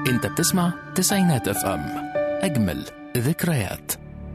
انت بتسمع تسعينات اف ام اجمل ذكريات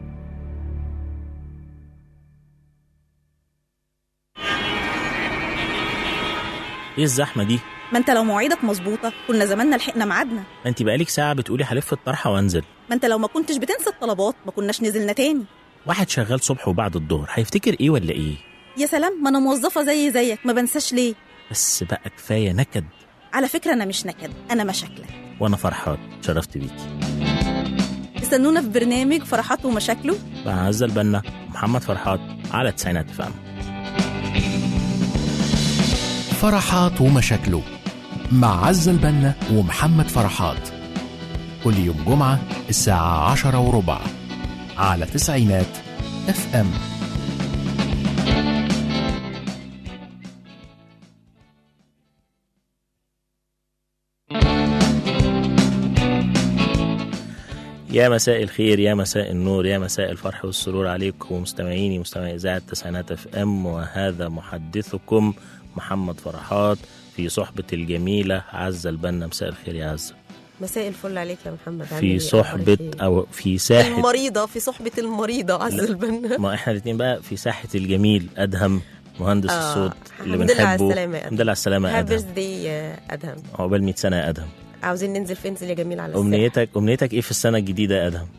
ايه الزحمه دي ما انت لو مواعيدك مظبوطه كنا زماننا لحقنا ميعادنا ما انت بقالك ساعه بتقولي هلف الطرحه وانزل ما انت لو ما كنتش بتنسى الطلبات ما كناش نزلنا تاني واحد شغال صبح وبعد الظهر هيفتكر ايه ولا ايه يا سلام ما انا موظفه زي زيك ما بنساش ليه بس بقى كفايه نكد على فكره انا مش نكد انا مشاكلك وانا فرحان شرفت بيكي استنونا في برنامج فرحات ومشاكله مع عزة البنا محمد فرحات على تسعينات فام فرحات ومشاكله مع عز البنا ومحمد فرحات كل يوم جمعة الساعة عشرة وربع على تسعينات اف ام يا مساء الخير يا مساء النور يا مساء الفرح والسرور عليكم مستمعيني مستمعي اذاعه تسعينات اف ام وهذا محدثكم محمد فرحات في صحبة الجميلة عزة البنا مساء الخير يا عزة مساء الفل عليك يا محمد عامل في إيه؟ صحبة أخبارك إيه؟ أو في ساحة المريضة في صحبة المريضة عز البنا ما احنا الاثنين بقى في ساحة الجميل أدهم مهندس آه، الصوت اللي الحمد لله على بنحبه السلامة يا الحمد لله على السلامة يا هابي أدهم بيرث داي أدهم عقبال 100 سنة يا أدهم عاوزين ننزل فين ننزل يا جميل على الساحة أمنيتك أمنيتك إيه في السنة الجديدة يا أدهم؟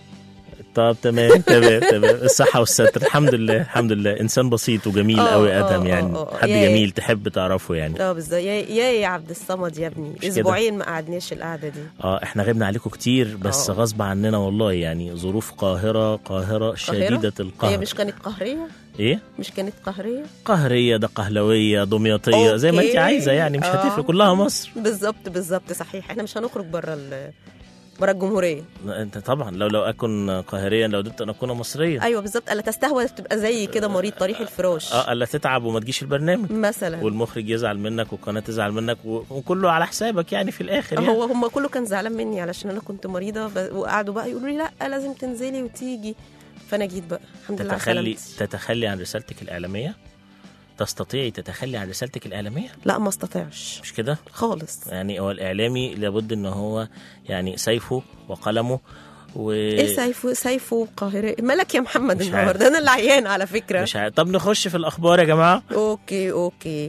طب تمام تمام تمام الصحة والستر الحمد لله الحمد لله إنسان بسيط وجميل آه، قوي يا آه، أدهم آه، يعني آه، حد يا- جميل تحب تعرفه يعني اه بالظبط يا يا يا عبد الصمد يا ابني كده؟ اسبوعين ما قعدناش القعده دي اه احنا غبنا عليكم كتير بس آه. غصب عننا والله يعني ظروف قاهرة قاهرة شديدة هي القهر مش كانت قهريه ايه مش كانت قهريه قهرية ده قهلوية دمياطية زي ما انت أوكي. عايزة يعني مش آه. هتفرق كلها مصر بالظبط بالظبط صحيح احنا مش هنخرج بره ال بره الجمهوريه لا، انت طبعا لو لو اكون قاهريا لو ددت ان اكون مصريا ايوه بالظبط الا تستهوى تبقى زي كده مريض طريح الفراش اه الا تتعب وما تجيش البرنامج مثلا والمخرج يزعل منك والقناة تزعل منك و- وكله على حسابك يعني في الاخر يعني. هو هم كله كان زعلان مني علشان انا كنت مريضه ب... وقعدوا بقى يقولوا لي لا لازم تنزلي وتيجي فانا جيت بقى الحمد لله على تتخلي سلامتي تتخلي عن رسالتك الإعلامية تستطيعي تتخلي عن رسالتك الإعلامية لا ما استطيعش مش كده خالص يعني هو الإعلامي لابد إن هو يعني سيفه وقلمه و ايه سيفو سيفو قاهره مالك يا محمد مش النهارده انا اللي عيان على فكره مش عارف. طب نخش في الأخبار يا جماعة اوكي اوكي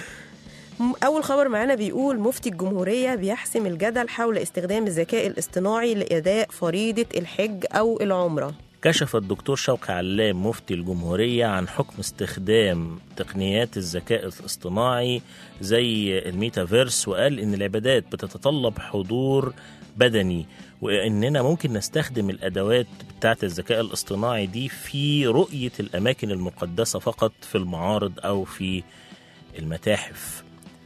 م- اول خبر معانا بيقول مفتي الجمهوريه بيحسم الجدل حول استخدام الذكاء الاصطناعي لاداء فريضه الحج او العمره كشف الدكتور شوقي علام مفتي الجمهورية عن حكم استخدام تقنيات الذكاء الاصطناعي زي الميتافيرس وقال إن العبادات بتتطلب حضور بدني وإننا ممكن نستخدم الأدوات بتاعة الذكاء الاصطناعي دي في رؤية الأماكن المقدسة فقط في المعارض أو في المتاحف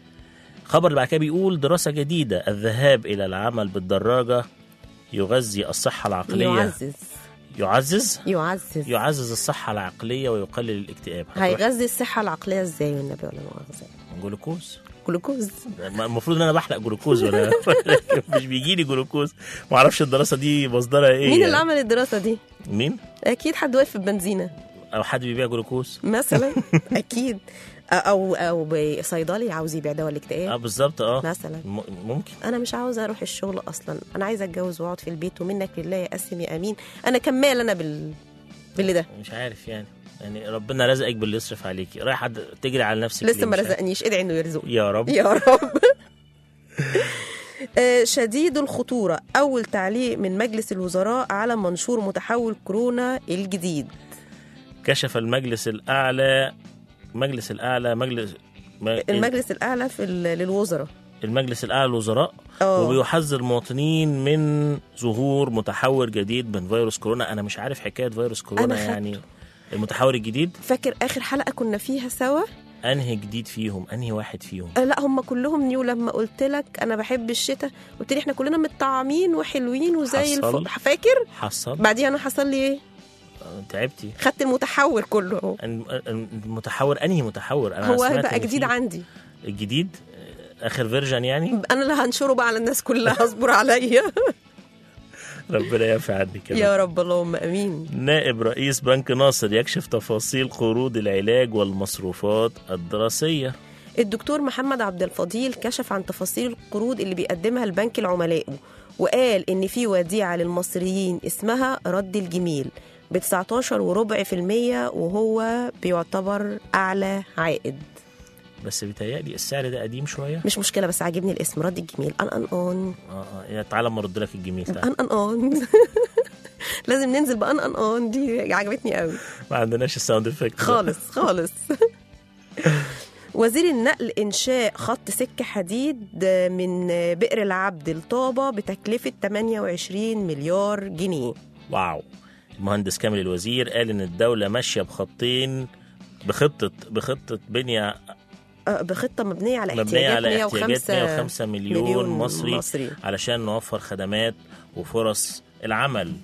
خبر اللي بعد كده بيقول دراسة جديدة الذهاب إلى العمل بالدراجة يغذي الصحة العقلية يعزز يعزز يعزز يعزز الصحة العقلية ويقلل الاكتئاب هتروح هيغذي الصحه العقليه ازاي والنبي ولا مؤاخذه جلوكوز جلوكوز المفروض ان انا بحلق جلوكوز ولا ولكن مش بيجي لي جلوكوز ما اعرفش الدراسه دي مصدرها ايه مين اللي يعني. عمل الدراسه دي مين اكيد حد واقف في البنزينه او حد بيبيع جلوكوز مثلا اكيد او او صيدلي عاوز يبيع دواء اه الاكتئاب بالظبط اه مثلا م- ممكن انا مش عاوزه اروح الشغل اصلا انا عايزه اتجوز واقعد في البيت ومنك لله يا قسم يا امين انا كمال انا بال باللي ده مش عارف يعني يعني ربنا رزقك باللي يصرف عليكي رايح حد تجري على نفسك لسه ليه؟ ما مش عارف. رزقنيش ادعي انه يرزقني يا رب يا رب آه، شديد الخطورة أول تعليق من مجلس الوزراء على منشور متحول كورونا الجديد كشف المجلس الاعلى مجلس الاعلى مجلس ما- المجلس الأعلى في ال- للوزراء المجلس الاعلى للوزراء اه وبيحذر المواطنين من ظهور متحور جديد من فيروس كورونا انا مش عارف حكايه فيروس كورونا أنا خدته. يعني المتحور الجديد فاكر آخر حلقة كنا فيها سوا انهي جديد فيهم انهي واحد فيهم آه، لا هم كلهم نيو لما قلت لك أنا بحب الشتاء قلت لي إحنا كلنا متطعمين وحلوين وزي حصل. الفل فاكر حصل بعديها أنا حصل لي إيه تعبتي خدت المتحول كله أهو. الم- المتحور انهي متحور انا هو سمعت هيبقى إن جديد في عندي الجديد آه، اخر فيرجن يعني انا اللي هنشره بقى على الناس كلها اصبر عليا ربنا يعفي عني كده يا رب اللهم امين نائب رئيس بنك ناصر يكشف تفاصيل قروض العلاج والمصروفات الدراسيه الدكتور محمد عبد الفضيل كشف عن تفاصيل القروض اللي بيقدمها البنك لعملائه وقال إن في وديعة للمصريين اسمها رد الجميل ب 19 وربع في المية وهو بيعتبر أعلى عائد بس بيتهيألي السعر ده قديم شويه مش مشكلة بس عاجبني الاسم رد الجميل أن أن أن اه اه يا تعالى اما ارد لك الجميل تعالى أن أن أن لازم ننزل بأن أن أن دي عجبتني قوي ما عندناش الساوند افكت ده. خالص خالص وزير النقل إنشاء خط سكة حديد من بئر العبد لطابة بتكلفة 28 مليار جنيه واو المهندس كامل الوزير قال ان الدوله ماشيه بخطين بخطه بخطه بنيه آه، بخطة مبنية على مبنيه احتياجات على احتياجات 105 105 مليون, مليون مصري, مصري. علشان نوفر خدمات وفرص العمل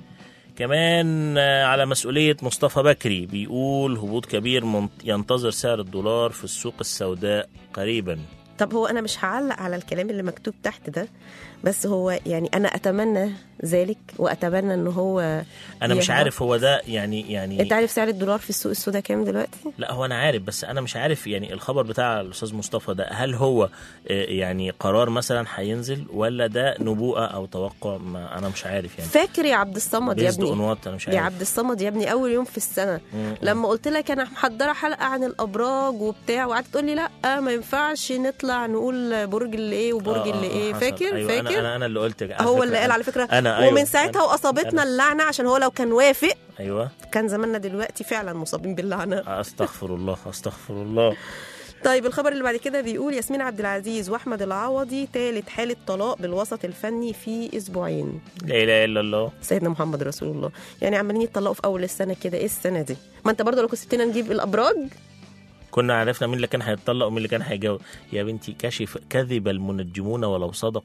كمان آه، على مسؤولية مصطفى بكري بيقول هبوط كبير منت- ينتظر سعر الدولار في السوق السوداء قريبا طب هو أنا مش هعلق على الكلام اللي مكتوب تحت ده بس هو يعني أنا أتمنى ذلك وأتمنى إن هو انا مش يهبط. عارف هو ده يعني يعني أنت عارف سعر الدولار في السوق السوداء كام دلوقتي؟ لا هو انا عارف بس انا مش عارف يعني الخبر بتاع الاستاذ مصطفى ده هل هو آه، يعني قرار مثلا هينزل ولا ده نبوءه او توقع ما انا مش عارف يعني فاكر يا عبد الصمد يا Based on ابني what؟ انا مش يا عارف عبد الصمد يا ابني اول يوم في السنه مم. لما قلت لك انا محضره حلقه عن الابراج وبتاع وقعدت تقول لي لا ما ينفعش نطلع نقول برج اللي ايه وبرج آه، اللي آه، ايه حصل. فاكر أيوة فاكر انا انا انا اللي قلت على هو فكرة اللي قال على فكره انا أيوة ومن ساعتها أنا- واصابتنا أنا- اللعنه عشان هو لو كان وافق ايوه كان زماننا دلوقتي فعلا مصابين باللعنه استغفر الله استغفر الله طيب الخبر اللي بعد كده بيقول ياسمين عبد العزيز واحمد العوضي ثالث حاله طلاق بالوسط الفني في اسبوعين لا اله الا الله سيدنا محمد رسول الله يعني عمالين يتطلقوا في اول السنه كده ايه السنه دي ما انت برضه لو كنت سبتنا نجيب الابراج كنا عرفنا مين اللي كان هيتطلق ومين اللي كان هيجاوب يا بنتي كشف كذب المنجمون ولو صدقوا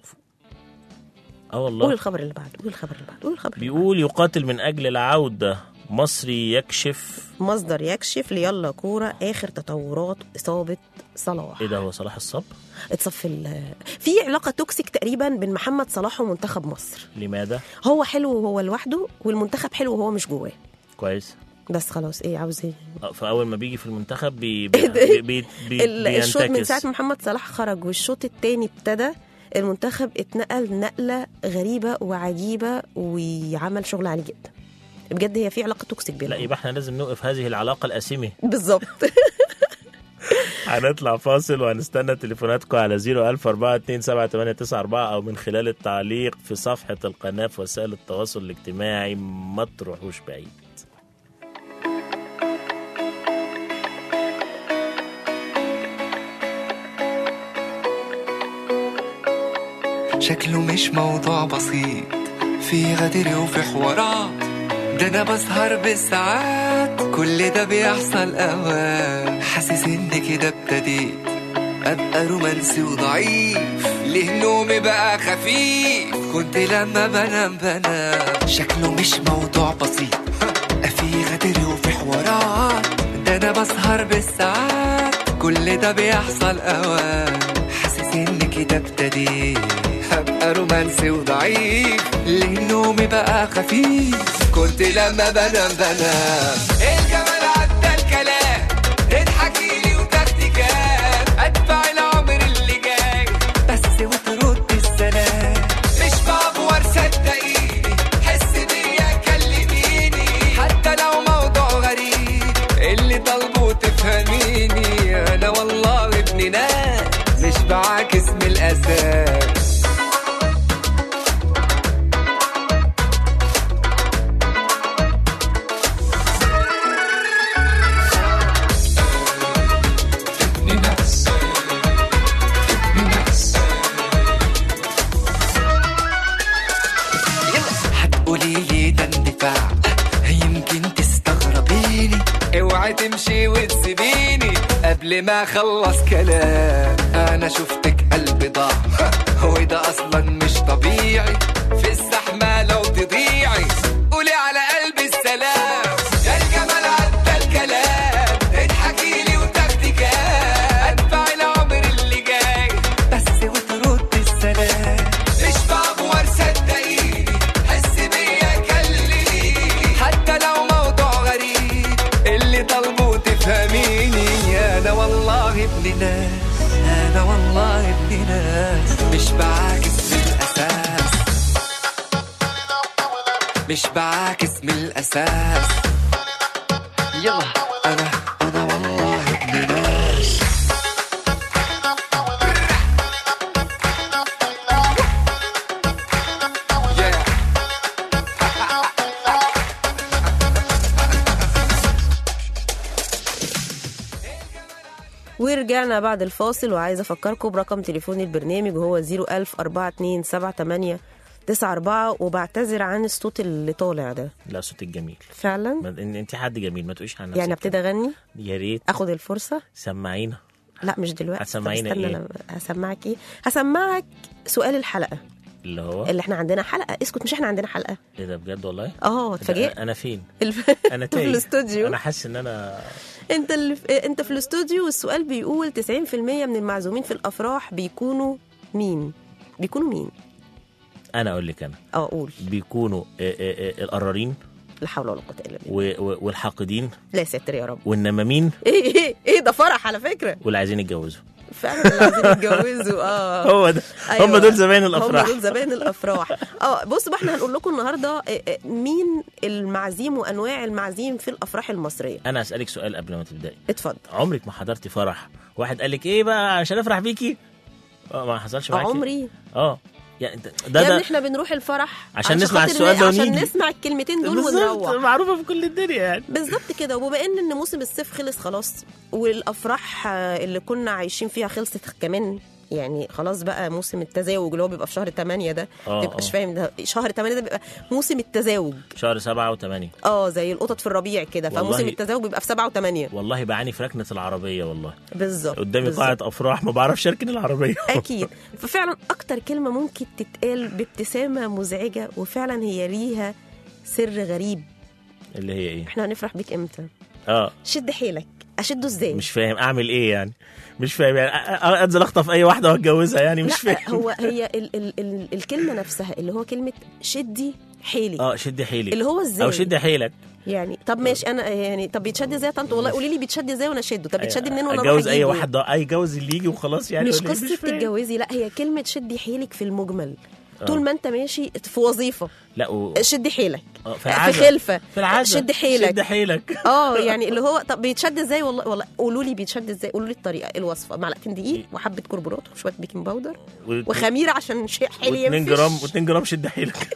اه قول والله الخبر اللي بعده قول الخبر اللي بعده قول الخبر اللي بيقول يقاتل من اجل العوده مصري يكشف بعده. مصدر يكشف ليلا كوره اخر تطورات اصابه صلاح ايه ده هو صلاح الصبر اتصف ال- في علاقه توكسيك تقريبا بين محمد صلاح ومنتخب مصر لماذا هو حلو وهو لوحده والمنتخب حلو وهو مش جواه كويس بس خلاص ايه عاوز ايه آه، فاول ما بيجي في المنتخب بي بي بي بي بي ال- الشوط من بينتكس. ساعه ما محمد صلاح خرج والشوط الثاني ابتدى المنتخب اتنقل نقله غريبه وعجيبه وعمل شغل عالي جدا بجد هي في علاقه توكسيك لا بينهم يبقى احنا لازم نوقف هذه العلاقه الاسمه بالظبط هنطلع فاصل وهنستنى تليفوناتكم على 010427889 او من خلال التعليق في صفحه القناه في وسائل التواصل الاجتماعي ما تروحوش بعيد شكله مش موضوع بسيط في غدر وفي حوارات ده انا بسهر بالساعات كل ده بيحصل اوقات حاسس ان كده ابتديت ابقى رومانسي وضعيف ليه نومي بقى خفيف كنت لما بنام بنام شكله مش موضوع بسيط في غدر وفي حوارات ده انا بسهر بالساعات كل ده بيحصل اوقات حاسس ان كده ابتديت هبقى رومانسي وضعيف ليه نومي بقى خفيف كنت لما بنام بنام الجمال عدى الكلام تضحكي لي وتاخدي كام ادفع العمر اللي جاي بس وترد السلام مش بعبور صدقيني حس بيا كلميني حتى لو موضوع غريب اللي طالبه تفهميني انا والله ابن ناس مش بعاكس من الاساس هتقولي لي ده اندفاع يمكن تستغربيني اوعي تمشي وتسيبيني قبل ما اخلص كلام انا شفتك قلبي ضاع وده اصلا مش طبيعي في الزحمه لو تضيعي قولي على قلبي السلام يا الجمال عدى الكلام اضحكي لي وتاخدي كام ادفع العمر اللي جاي بس وترد السلام مش بعبور صدقيني حس بيا كلميني حتى لو موضوع غريب اللي طالبه تفهميني انا والله ابن ناس مش بعاكس من الأساس مش بعاكس من الأساس يلا أنا أنا والله ابن ناس Yeah. ورجعنا بعد الفاصل وعايزه افكركم برقم تليفون البرنامج وهو 010427894 وبعتذر عن الصوت اللي طالع ده لا صوت الجميل فعلا ما- إن- انت حد جميل ما تقوليش عن نفسك يعني ابتدي اغني يا ريت اخد الفرصه سمعينا لا مش دلوقتي هتسمعينا طب استنى إيه؟ لما- هسمعك ايه هسمعك سؤال الحلقه اللي هو اللي احنا عندنا حلقه اسكت مش احنا عندنا حلقه ايه ده بجد والله اه اتفاجئت انا فين الف- انا في تايه الاستوديو انا حاسس ان انا انت اللي في... انت في الاستوديو والسؤال بيقول 90% من المعزومين في الافراح بيكونوا مين بيكونوا مين انا اقول لك انا اه قول بيكونوا آه، آه، آه، القرارين لا حول ولا قوه الا بالله و- و- والحاقدين لا ساتر يا رب والنمامين ايه ايه ايه ده فرح على فكره واللي عايزين يتجوزوا فعلا اللي عايزين يتجوزوا اه هو ده أيوة. هم دول زباين الافراح هم دول زباين الافراح اه بص بقى احنا هنقول لكم النهارده آه، آه، مين المعازيم وانواع المعازيم في الافراح المصريه انا اسالك سؤال قبل ما تبداي اتفضل عمرك ما حضرتي فرح واحد قال لك ايه بقى عشان افرح بيكي اه ما حصلش معاكي عمري اه يعني انت يا ده ابني ده احنا بنروح الفرح عشان نسمع خاطر السؤال ده عشان ونيجي. نسمع الكلمتين دول بالظبط، ونروح معروفه في كل الدنيا يعني بالظبط كده وبما ان ان موسم الصيف خلص خلاص والافراح آه، اللي كنا عايشين فيها خلصت كمان يعني خلاص بقى موسم التزاوج اللي هو بيبقى في شهر 8 ده آه، ما تبقاش آه. فاهم ده شهر 8 ده بيبقى موسم التزاوج شهر سبعة وثمانية اه زي القطط في الربيع كده والله- فموسم التزاوج بيبقى في 7 و8 والله بعاني في ركنه العربيه والله بالظبط قدامي بالظبط. قاعه افراح ما بعرفش اركن العربيه اكيد ففعلا اكتر كلمه ممكن تتقال بابتسامه مزعجه وفعلا هي ليها سر غريب اللي هي ايه احنا هنفرح بيك امتى اه شد حيلك اشده ازاي مش فاهم اعمل ايه يعني مش فاهم يعني أ- أ- انزل اخطف اي واحده واتجوزها يعني مش لا فاهم هو هي ال ال ال الكلمه نفسها اللي هو كلمه شدي حيلي اه شدي حيلك اللي هو ازاي او شدي حيلك يعني طب ماشي انا يعني طب بيتشد ازاي يا طنط والله قولي لي بيتشد ازاي وانا اشده طب بيتشد منين وانا اروح اتجوز اي أجيبه؟ واحد اي جوز اللي يجي وخلاص يعني مش ولا إيه؟ قصه فاهم. تتجوزي لا هي كلمه شدي حيلك في المجمل طول ما انت ماشي في وظيفه لا و... شدي حيلك آه، في في العزا. خلفه في العزا شد حيلك شد حيلك اه يعني اللي هو طب بيتشد ازاي والله والله قولوا لي بيتشد ازاي قولوا لي الطريقه الوصفه معلقتين دقيق وحبه كربونات وشويه بيكنج باودر و- وخميره عشان شيء حيلي و2 ينفش جرام و2 جرام شد حيلك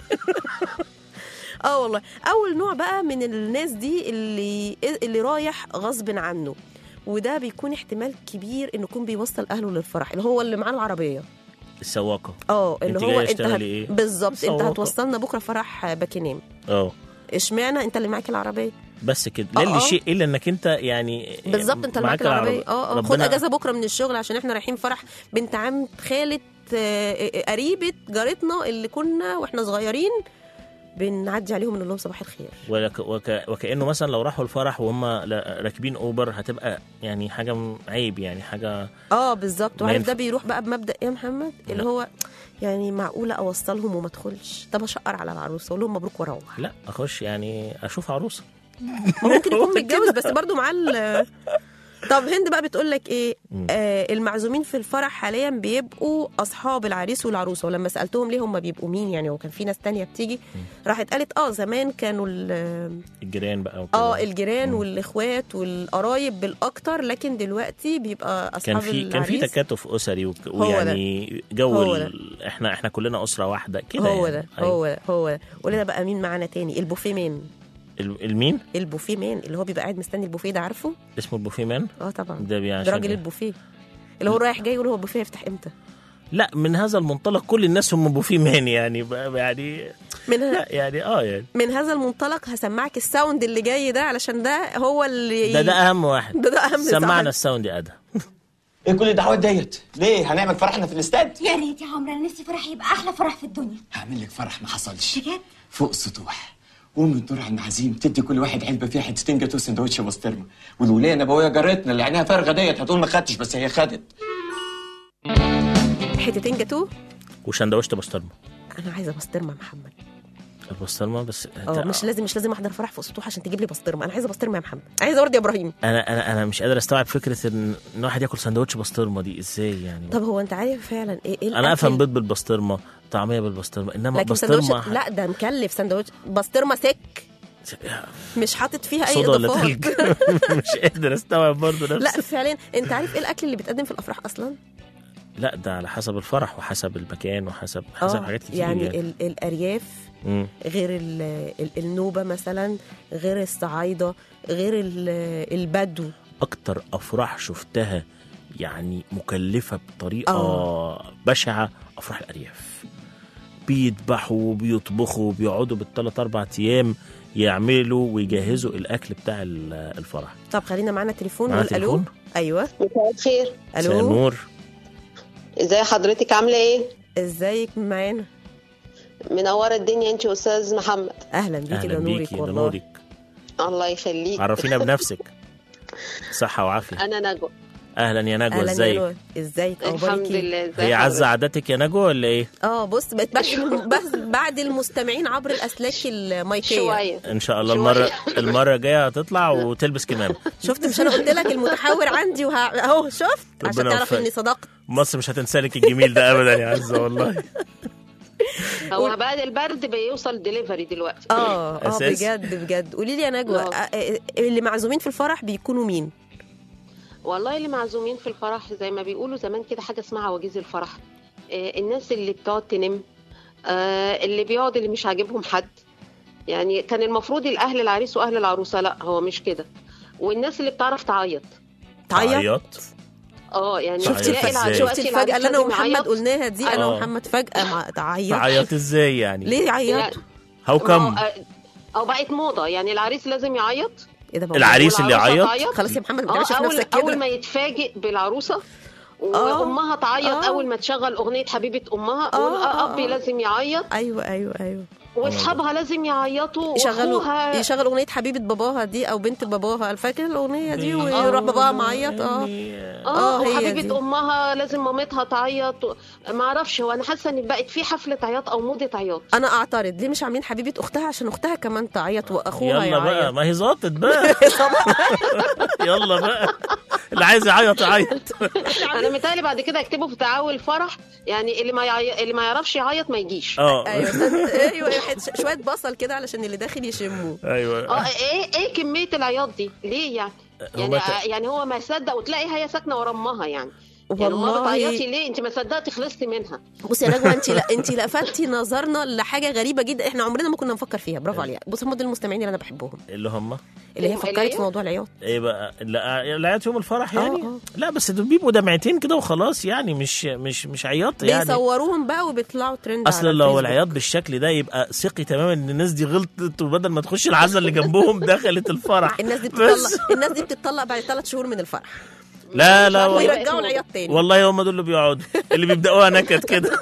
اه والله اول نوع بقى من الناس دي اللي اللي رايح غصب عنه وده بيكون احتمال كبير انه يكون بيوصل اهله للفرح اللي هو اللي معاه العربيه السواقه اه اللي انت هو جاية انت تشتغلي هت... ايه؟ بالظبط انت سواقة. هتوصلنا بكره فرح باكينام اه اشمعنى انت اللي معاك العربيه بس كده آه، لا آه. شيء الا انك انت يعني بالظبط انت اللي معاك العربيه اه اه خد ربنا- اجازه بكره من الشغل عشان احنا رايحين فرح بنت عم خاله آه، آه، قريبه جارتنا اللي كنا واحنا صغيرين بنعدي عليهم نقول لهم صباح الخير وك وك وكانه مثلا لو راحوا الفرح وهم لا- راكبين اوبر هتبقى يعني حاجه م- عيب يعني حاجه اه بالظبط ما وعارف ينفع. ده بيروح بقى بمبدا ايه يا محمد اللي لا. هو يعني معقوله اوصلهم وما ادخلش طب اشقر على العروسه اقول لهم مبروك واروح لا اخش يعني اشوف عروسه ما ممكن يكون متجوز بس برضو معاه ال- طب هند بقى بتقول لك ايه آه المعزومين في الفرح حاليا بيبقوا اصحاب العريس والعروسه ولما سالتهم ليه هم بيبقوا مين يعني هو كان في ناس تانية بتيجي راحت قالت اه زمان كانوا ال- الجيران بقى وكده اه الجيران والاخوات والقرايب بالاكتر لكن دلوقتي بيبقى كان اصحاب في كان في العريس تكاتف اسري وك- هو ده. ويعني جو هو ال- احنا احنا كلنا اسره واحده كده هو يعني. ده أيوة. هو ده هو ده قولنا بقى مين معانا تاني البوفيه مان ال- المين البوفيه مان اللي هو بيبقى قاعد مستني البوفيه ده عارفه اسمه البوفيه مان اه طبعا ده بي ده عشان راجل إيه؟ البوفيه اللي هو رايح جاي يقول هو البوفيه يفتح امتى لا من هذا المنطلق كل الناس هم بوفيه مان يعني بقى- يعني من ه... لا يعني اه يعني من هذا المنطلق هسمعك الساوند اللي جاي ده علشان ده هو اللي ده ده اهم واحد ده ده اهم سمعنا ساعد. الساوند يا ادهم ايه كل الدعوات ديت؟ ليه؟ هنعمل فرحنا في الاستاد؟ يا ريت يا عمرو انا نفسي فرح يبقى احلى فرح في الدنيا هعمل لك فرح ما حصلش بجد فوق السطوح قوم الدور على المعازيم تدي كل واحد علبه فيها حتتين جاتوه سندوتش بسطرمه والوليه النبويه جارتنا اللي عينيها فارغه ديت هتقول ما خدتش بس هي خدت حتتين جاتوه وشندوشت بسطرمه انا عايزه بسطرمه يا محمد البسطرمه بس اه مش لازم مش لازم احضر فرح في اسطوح عشان تجيب لي بسطرمه انا عايزه بسطرمه يا محمد عايزه ورد يا ابراهيم انا انا انا مش قادر استوعب فكره ان ان واحد ياكل سندوتش بسطرمه دي ازاي يعني طب هو انت عارف فعلا ايه ايه انا الأكل افهم بيض بالبسطرمه طعميه بالبسطرمه انما لكن سندوتش بسطرمه لا ده مكلف سندوتش بسطرمه سك مش حاطط فيها اي صودا ولا اضافات تلج مش قادر استوعب برضه لا نفسي فعليا انت عارف ايه الاكل اللي بيتقدم في الافراح اصلا لا ده على حسب الفرح وحسب المكان وحسب حسب اه حاجات كتير يعني, يعني, ال- الارياف مم. غير ال- ال- النوبه مثلا غير الصعايده غير ال- البدو اكتر افراح شفتها يعني مكلفه بطريقه آه. بشعه افراح الارياف بيذبحوا وبيطبخوا وبيقعدوا بالثلاث اربع ايام يعملوا ويجهزوا الاكل بتاع ال- الفرح طب خلينا معانا تليفون معانا نقول الو تليفون؟ ايوه مساء الخير مساء الو النور ازاي حضرتك عامله ايه ازيك معانا منوره الدنيا انت واستاذ محمد اهلا بيكي اهلا ده نورك بيكي ده والله نورك الله يخليك عرفينا بنفسك صحه وعافيه انا نجوى اهلا يا نجوى اهلا يا ازيك نور ازيك الحمد اخبارك ايه لله ازي هي عزه حضرتك؟ عادتك يا نجوى ولا ايه اه بص بقت بعد بس بعد المستمعين عبر الاسلاك المايكيه شويه ان شاء الله شوية. المره المره الجايه هتطلع وتلبس كمام شفت مش انا قلت لك المتحور عندي وه... اهو شفت عشان ربنا تعرف يوفقك. اني صدقت مصر مش هتنسالك الجميل ده ابدا يا عزه والله هو بقى البرد بيوصل دليفري دلوقتي اه اه أساس. بجد بجد قولي لي يا نجوى آه. آه، آه، اللي معزومين في الفرح بيكونوا مين والله اللي معزومين في الفرح زي ما بيقولوا زمان كده حاجه اسمها عواجيز الفرح آه، الناس اللي بتقعد تنم آه، اللي بيقعد اللي مش عاجبهم حد يعني كان المفروض الاهل العريس واهل العروسه لا هو مش كده والناس اللي بتعرف تعيط تعيط تعيط اه يعني تعيط تلاقي إزاي؟ العريس- شفتي الفجأة اللي انا لازم ومحمد يعيط. قلناها دي انا آه. ومحمد فجأة مع تعيط تعيط ازاي يعني ليه يعني يعيط هاو ما كم هو- او بقت موضه يعني العريس لازم يعيط ايه ده بقى؟ العريس اللي والعروسة يعيط خلاص يا محمد ما اه تعملش في اول نفسك اول كده ما يتفاجئ بالعروسه آه. وامها تعيط آه. اول ما تشغل اغنيه حبيبه امها آه، والاب آه، آه. لازم يعيط ايوه ايوه ايوه واصحابها لازم يعيطوا يشغلوا واخوها يشغل اغنيه حبيبه باباها دي او بنت باباها فاكر الاغنيه دي آه. ويروح باباها معيط اه اه آه، هي وحبيبه دي. امها لازم مامتها تعيط و- ما اعرفش هو انا حاسه ان بقت في حفله عياط او موضه عياط انا اعترض ليه مش عاملين حبيبه اختها عشان اختها كمان تعيط واخوها يلا بقى يعيط ما هي ظابطت بقى يلا بقى اللي عايز يعيط يعيط انا متهيألي بعد كده اكتبوا في تعاول الفرح يعني اللي ما يعي... اللي ما يعرفش يعيط ما يجيش اه ايوه صدق- ايوه ش- شويه بصل كده علشان اللي داخل يشموه اه ايوه ايه ايه كميه العياط دي ليه يعني يعني هو ت- يعني هو ما صدق وتلاقي هي ساكنه ورا امها يعني يعني والله. امها بتعيطي ليه انت ما صدقتي خلصتي منها بصي يا نجوى انت لا انت لفتي نظرنا لحاجه غريبه جدا احنا عمرنا ما كنا نفكر فيها برافو عليك بص هم دول المستمعين اللي انا بحبهم اللي هم اللي هي اللي فكرت هي؟ في موضوع العياط ايه بقى لا العياط يوم الفرح آه، يعني آه. لا بس دول بيبقوا دمعتين كده وخلاص يعني مش مش مش عياط يعني بيصوروهم بقى وبيطلعوا ترند اصلا على لو الفيسبوك. العياط بالشكل ده يبقى ثقي تماما ان الناس دي غلطت وبدل ما تخش العزا اللي جنبهم دخلت الفرح الناس دي بس- بتطلق الناس دي بتطلق بعد ثلاث شهور من الفرح لا لا والله ويرجعوا العياط تاني والله هم دول اللي بيقعدوا اللي بيبداوها نكد كده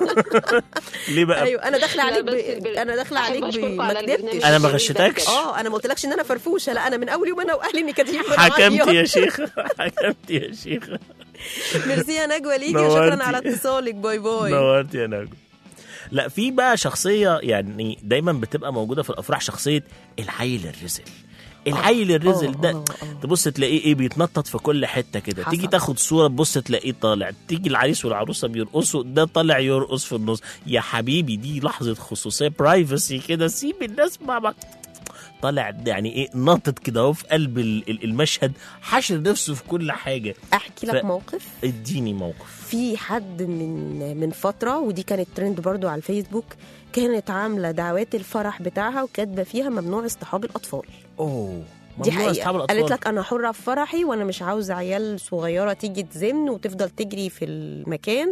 ليه بقى ايوه انا داخله لا، عليك ب... بس ب- انا داخله أحب عليك ب... أشكركم ما على كدبتش البرنامج أنا ما الجميل ده غشتكش. بجد. اه انا ما قلتلكش ان انا فرفوشه لا انا من اول يوم انا واهلي نكدين حكمت يا شيخ حكمت يا شيخ ميرسي يا نجوى ليكي نورتي. وشكرا على اتصالك باي باي نورت يا نجم لا في بقى شخصيه يعني دايما بتبقى موجوده في الافراح شخصيه العيل الرزل العيل الرزل آه، ده آه، آه. تبص تلاقيه ايه بيتنطط في كل حته كده حصل. تيجي تاخد صوره تبص تلاقيه طالع تيجي العريس والعروسه بيرقصوا ده طالع يرقص في النص يا حبيبي دي لحظه خصوصيه برايفسي كده سيب الناس مع بعض طالع يعني ايه ناطط كده اهو في قلب ال- ال- المشهد حاشر نفسه في كل حاجه احكي لك ف- موقف اديني موقف في حد من من فتره ودي كانت ترند برضو على الفيسبوك كانت عامله دعوات الفرح بتاعها وكاتبه فيها ممنوع اصطحاب الاطفال اوه دي ممنوع حقيقة أصحاب الأطفال. قالت لك أنا حرة في فرحي وأنا مش عاوزة عيال صغيرة تيجي تزن وتفضل تجري في المكان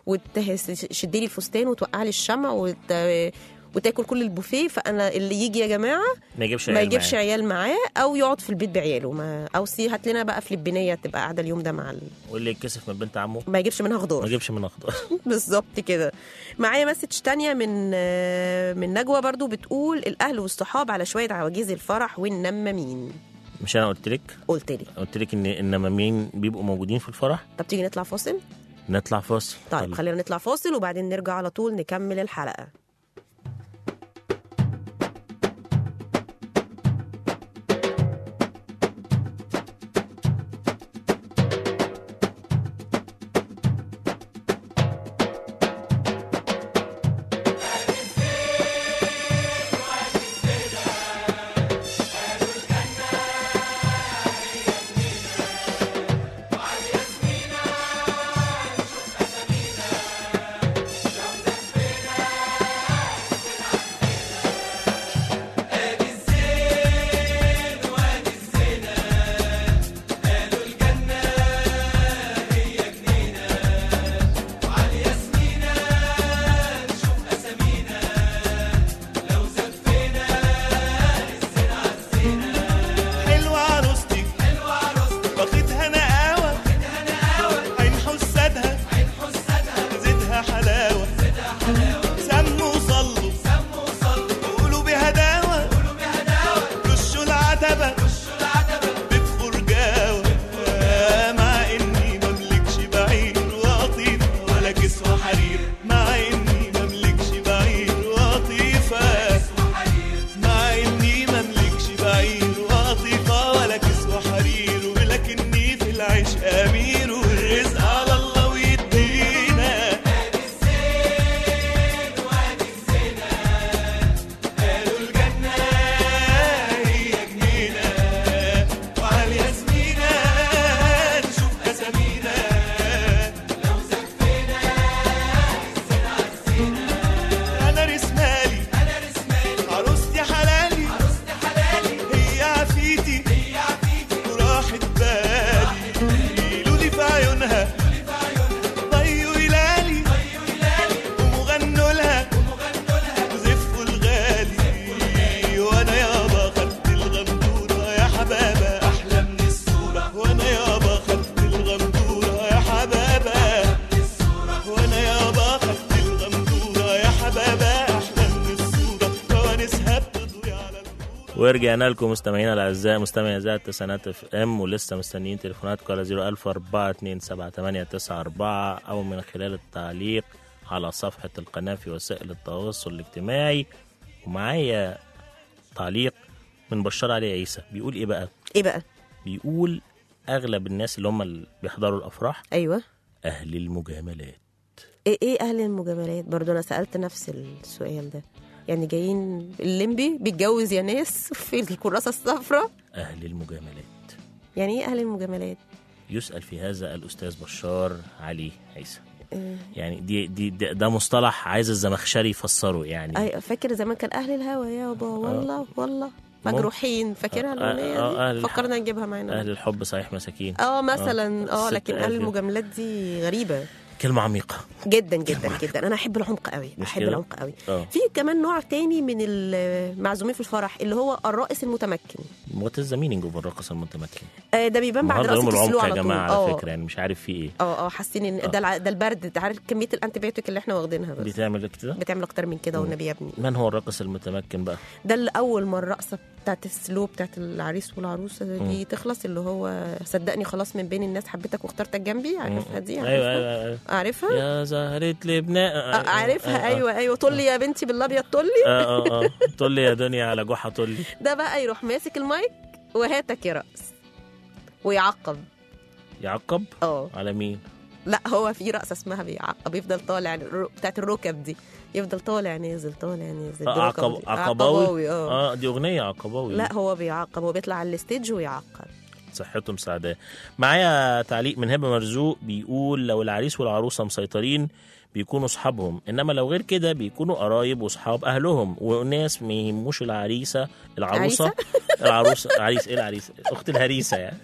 وتشد لي الفستان وتوقع لي الشمع وت... وتاكل كل البوفيه فأنا اللي يجي يا جماعة ما يجيبش ما عيال يجيبش معاه. عيال معاه أو يقعد في البيت بعياله ما... أو سي هات لنا بقى فلبينية تبقى قاعدة اليوم ده مع ال... واللي يتكسف من بنت عمه ما يجيبش منها ما خضار يجيبش من اخضر بالظبط كده معايا مسج تانية من آه، من نجوى برضو بتقول الأهل والصحاب على شوية عواجيز الفرح والنمامين مش انا قلت لك قلت لي قلت لك ان النمامين بيبقوا موجودين في الفرح طب تيجي نطلع فاصل نطلع فاصل طيب خلينا نطلع فاصل وبعدين نرجع على طول نكمل الحلقة ورجعنا لكم مستمعينا الاعزاء مستمعي اذاعه تسعينات اف ام ولسه مستنيين تليفوناتكم على 010427894 او من خلال التعليق على صفحه القناه في وسائل التواصل الاجتماعي ومعايا تعليق من بشار علي عيسى بيقول ايه بقى؟ ايه بقى بيقول اغلب الناس اللي هم اللي بيحضروا الافراح ايوه اهل المجاملات ايه ايه اهل المجاملات برضو انا سالت نفس السؤال ده يعني جايين الليمبي بيتجوز يا ناس في الكراسه الصفراء اهل المجاملات يعني ايه اهل المجاملات يسأل في هذا الأستاذ بشار علي عيسى آه، يعني دي دي ده, ده مصطلح عايز الزمخشري يفسره يعني اي فاكر زمان كان اهل الهوى يابا والله والله مجروحين فاكرها آه، الاغنيه آه، دي أهل- فكرنا نجيبها معانا أهل الحب صحيح مساكين اه مثلا اه ست لكن اهل أهل. المجاملات دي غريبه كلمة عميقة جدا جدا جدا انا احب العمق قوي مش احب كده؟ العمق قوي اه في كمان نوع تاني من المعزومين في الفرح اللي هو الرائس المتمكن وات از ذا مينينج اوف الراقص المتمكن آه ده بيبان بعد النهارده رقصه يوم السلو العمق على يا طول جماعة على اه فكرة يعني مش عارف في ايه اه اه حاسين ان ده الع- ده البرد ده عارف كميه الانتيبيوتيك اللي احنا واخدينها بس بتعمل كده بتعمل اكتر من كده والنبي يا ابني من هو الراقص المتمكن بقى ده اللي اول ما الرقصه بتاعت السلو بتاعت العريس والعروسه دي تخلص اللي هو صدقني خلاص من بين الناس حبيتك واخترتك جنبي عارفها دي ايوه عارفها ايوه, أيوة. عارفها يا زهرة لبنان آه، عارفها آه، آه. ايوه ايوه طلي يا بنتي بالابيض طلي اه اه اه طلي يا دنيا على جحا طلي ده بقى يروح ماسك المايك وهاتك يا رقص ويعقب يعقب اه على مين لا هو في رقصه اسمها بيعقب يفضل طالع الرو- بتاعت الركب دي يفضل طالع نازل طالع نازل آه، دي ركب عقب دي. عقباوي اه اه دي اغنيه عقباوي لا هو بيعقب هو بيطلع على الستيج ويعقب صحته مساعداه معايا تعليق من هبه مرزوق بيقول لو العريس والعروسه مسيطرين بيكونوا اصحابهم انما لو غير كده بيكونوا قرايب واصحاب اهلهم وناس ما يهموش العريسه العروسه العروسه عريس ايه العريس اخت الهريسه يعني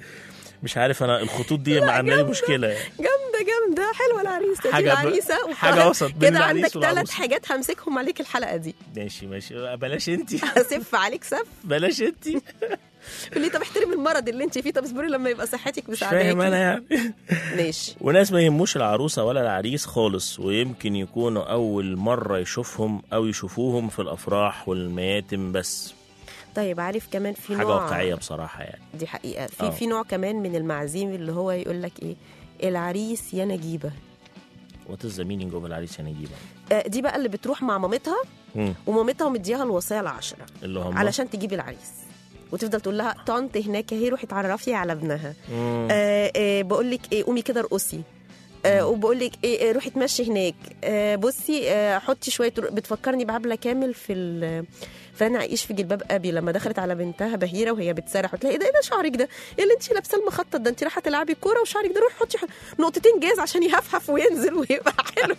مش عارف انا الخطوط دي عامله لي مشكله يعني. جامده جامده حلوه العريسه حاجة دي ب- العريسه حاجة وسط بين كده العريس عندك ثلاث والعروسة. حاجات همسكهم عليك الحلقه دي ماشي ماشي بلاش انت هسف عليك سف بلاش انت اللي طب احترم المرض اللي انت فيه طب اصبري لما يبقى صحتك مش فاهم انا مساعداكي يعني ماشي وناس ما يهموش العروسة ولا العريس خالص ويمكن يكونوا أول مرة يشوفهم أو يشوفوهم في الأفراح والمياتم بس طيب عارف كمان في حاجة نوع واقعية بصراحة يعني دي حقيقه في آه. في نوع كمان من المعازيم اللي هو يقول لك ايه العريس يا نجيبه وات از ذا مينينج اوف العريس يا نجيبة آه، دي بقى اللي بتروح مع مامتها مم. ومامتها مديها الوصيه العشره اللي هم علشان تجيب العريس وتفضل تقول لها طنط هناك اهي روحي اتعرفي على ابنها مم. آه آه بقول لك ايه قومي كده ارقصي آه وبقول لك ايه آه، روحي اتمشي هناك آه بصي آه حطي شويه ر- بتفكرني بعبله كامل في ال- فانا اعيش في جلباب ابي لما دخلت على بنتها بهيره وهي بتسرح وتلاقي ايه ده ايه ده شعرك ده ايه اللي انت لابساه المخطط ده انت رايحه تلعبي كوره وشعرك ده روحي حطي ح- نقطتين جاز عشان يهفهف وينزل ويبقى حلو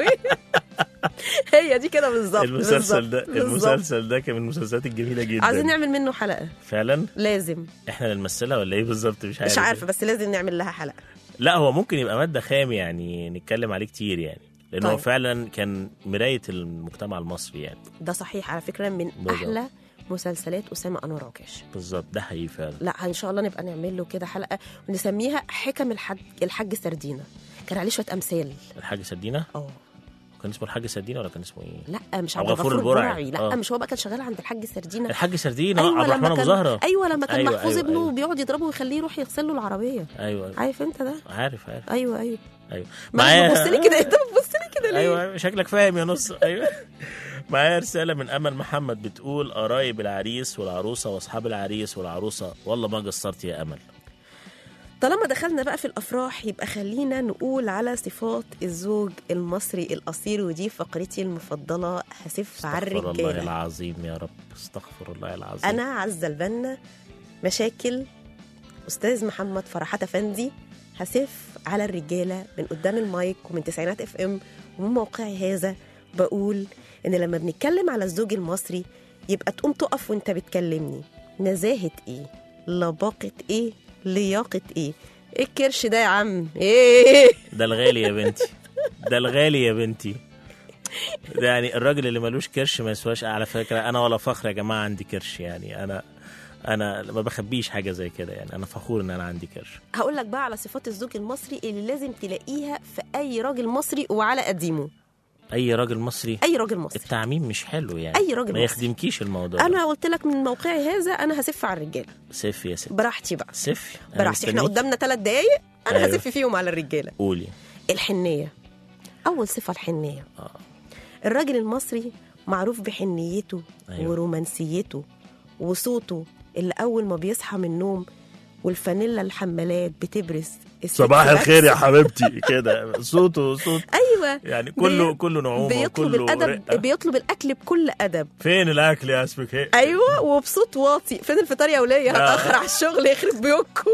هي دي كده بالظبط المسلسل ده بالظبط، بالظبط. المسلسل ده كان من المسلسلات الجميلة جدا عايزين نعمل منه حلقه فعلا لازم احنا اللي نمثلها ولا ايه بالظبط مش عارف مش عارفه بس لازم نعمل لها حلقه لا هو ممكن يبقى مادة خام يعني نتكلم عليه كتير يعني لأنه هو طيب. فعلا كان مراية المجتمع المصري يعني ده صحيح على فكره من بالظبط. احلى مسلسلات اسامه انور عكاش بالظبط ده حقيقي فعلا لا ان شاء الله نبقى نعمل له كده حلقه ونسميها حكم الحاج الحاج سردينه كان عليه شويه امثال الحاج سردينة اه كان اسمه الحاج سردينة ولا كان اسمه ايه؟ لا مش أبو عبد غفور الغفور البرعي. البرعي لا آه. مش هو بقى كان شغال عند الحاج سردينه الحاج سردينة أيوة عبد الرحمن لما أبو كان زهرة ايوه لما كان أيوة، محفوظ أيوة، ابنه أيوة. بيقعد يضربه ويخليه يروح يغسل له العربيه ايوه عارف انت ده عارف عارف ايوه ايوه ايوه ما بتبص لي كده انت بتبص لي كده ليه ايوه أيوة، شكلك فاهم يا نص ايوه معايا رسالة من أمل محمد بتقول قرايب العريس والعروسة وأصحاب العريس والعروسة والله ما قصرت يا أمل طالما دخلنا بقى في الافراح يبقى خلينا نقول على صفات الزوج المصري الاصيل ودي فقرتي المفضله هسف على استغفر الله الرجاله العظيم يا رب استغفر الله العظيم انا عزه البنا مشاكل استاذ محمد فرحات افندي هسف على الرجاله من قدام المايك ومن تسعينات اف ام ومن موقعي هذا بقول ان لما بنتكلم على الزوج المصري يبقى تقوم تقف وانت بتكلمني نزاهه ايه لباقه ايه لياقه ايه ايه الكرش ده يا عم ايه ده الغالي يا بنتي ده الغالي يا بنتي ده يعني الراجل اللي ملوش كرش ما يسواش على فكرة أنا ولا فخر يا جماعة عندي كرش يعني أنا أنا ما بخبيش حاجة زي كده يعني أنا فخور إن أنا عندي كرش هقول لك بقى على صفات الزوج المصري اللي لازم تلاقيها في اي راجل مصري وعلى قديمه اي راجل مصري اي راجل مصري التعميم مش حلو يعني أي راجل ما مصري. يخدمكيش الموضوع ده. انا قلت لك من موقعي هذا انا هسف على الرجاله سف يا ست براحتي بقى سفي أنا براحتي احنا مستنيك. قدامنا ثلاث دقايق انا أيوة. هسف فيهم على الرجاله قولي الحنيه اول صفه الحنيه آه. الراجل المصري معروف بحنيته أيوة. ورومانسيته وصوته اللي اول ما بيصحى من النوم والفانيلا الحمالات بتبرز الست صباح بس- الخير يا حبيبتي كده صوته صوت ايوه يعني كله بي- كله نعومه بيطلب وكله الادب رقة. بيطلب الاكل بكل ادب فين الاكل يا اسمك ايه ايوه وبصوت واطي فين الفطار يا وليه هتاخر على الشغل يخرب بيوتكم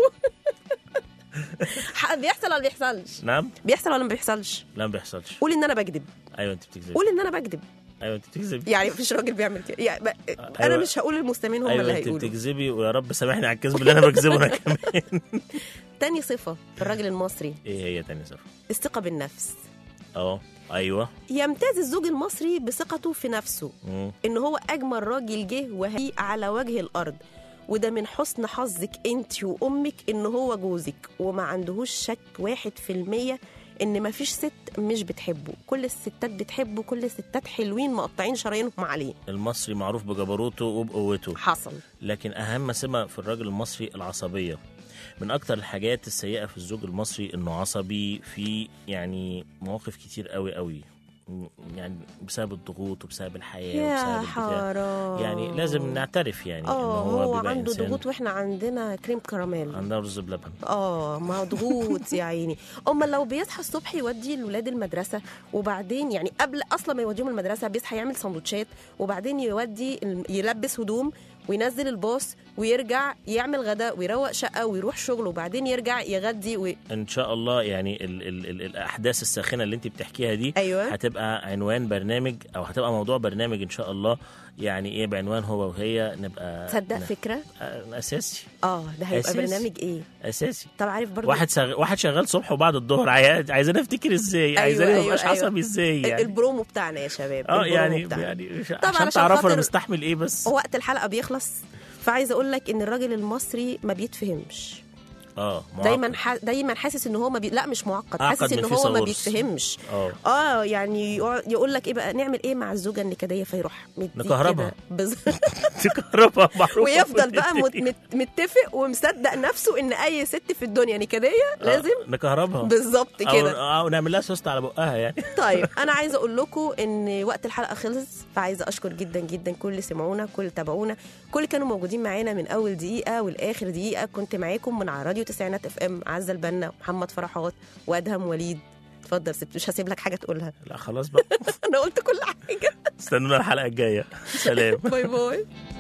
ح- بيحصل ولا ما بيحصلش نعم بيحصل ولا ما بيحصلش لا ما بيحصلش قول ان انا بكذب ايوه انت بتكذبي قول ان انا بكذب ايوه انت بتكذبي يعني مفيش راجل بيعمل كده يعني ب- انا أيوة. مش هقول المستمعين هم ايوه اللي انت هيقولوا بتكذبي ويا رب سامحني على الكذب اللي انا بكذبه انا كمان تاني صفه في الراجل المصري ايه هي تاني صفه الثقه بالنفس اه ايوه يمتاز الزوج المصري بثقته في نفسه مم. ان هو اجمل راجل جه وهي على وجه الارض وده من حسن حظك انت وامك ان هو جوزك وما عندهوش شك واحد في المية ان مفيش ست مش بتحبه كل الستات بتحبه كل الستات حلوين مقطعين شرايينهم عليه المصري معروف بجبروته وبقوته حصل لكن اهم سمه في الراجل المصري العصبيه من اكتر الحاجات السيئه في الزوج المصري انه عصبي في يعني مواقف كتير قوي قوي م- يعني بسبب الضغوط وبسبب الحياه يا وبسبب البتاع حرام يعني لازم نعترف يعني اه إن هو بيبقى عنده إنسان- ضغوط واحنا عندنا كريم كراميل عندنا رز بلبن اه مضغوط يا عيني اما لو بيصحى الصبح يودي الولاد المدرسه وبعدين يعني قبل اصلا ما يوديهم المدرسه بيصحى يعمل سندوتشات وبعدين يودي يلبس هدوم وينزل الباص ويرجع يعمل غداء ويروق شقه ويروح شغله وبعدين يرجع يغدي و... ان شاء الله يعني ال ال ال الاحداث الساخنه اللي انت بتحكيها دي أيوة. هتبقى عنوان برنامج او هتبقى موضوع برنامج ان شاء الله يعني ايه بعنوان هو وهي نبقى تصدق ن- فكره آه، اساسي اه ده هيبقى أساسي. برنامج ايه اساسي طب عارف برضو واحد شغ... واحد شغال صبح وبعد الظهر عايز عايزين افتكر ازاي أيوة، عايزين ما أيوة، يبقاش أيوة. عصبي ازاي ال- يعني البرومو بتاعنا يا شباب اه البرومو يعني بتاعنا. يعني مش- طب عشان علشان تعرفوا انا خاطر- مستحمل ايه بس وقت الحلقه بيخلص فعايزه اقول لك ان الراجل المصري ما بيتفهمش اه معقد. دايما ح... دايما حاسس ان هو ما بي... لا مش معقد أعقد حاسس من ان في هو ما صورس. بيتفهمش اه اه يعني يقعد- يقول لك ايه بقى نعمل ايه مع الزوجه النكديه فيروح مديك نكهربها. كده بز... تكهربها معروفه ويفضل في بقى مت... الدنيا. مت... متفق ومصدق نفسه ان اي ست في الدنيا نكديه آه، لازم نكهربها بالظبط أو- كده او نعمل لها سوست على بقها يعني طيب انا عايزه اقول لكم ان وقت الحلقه خلص فعايزه اشكر جدا جدا كل اللي سمعونا كل اللي تابعونا كل اللي كانوا موجودين معانا من اول دقيقه والاخر دقيقه كنت معاكم من على راديو تسعينات اف ام عزه البنا محمد فرحات وادهم وليد اتفضل ست مش هسيب لك حاجه تقولها لا خلاص بقى انا قلت كل حاجه استنونا الحلقه الجايه سلام باي باي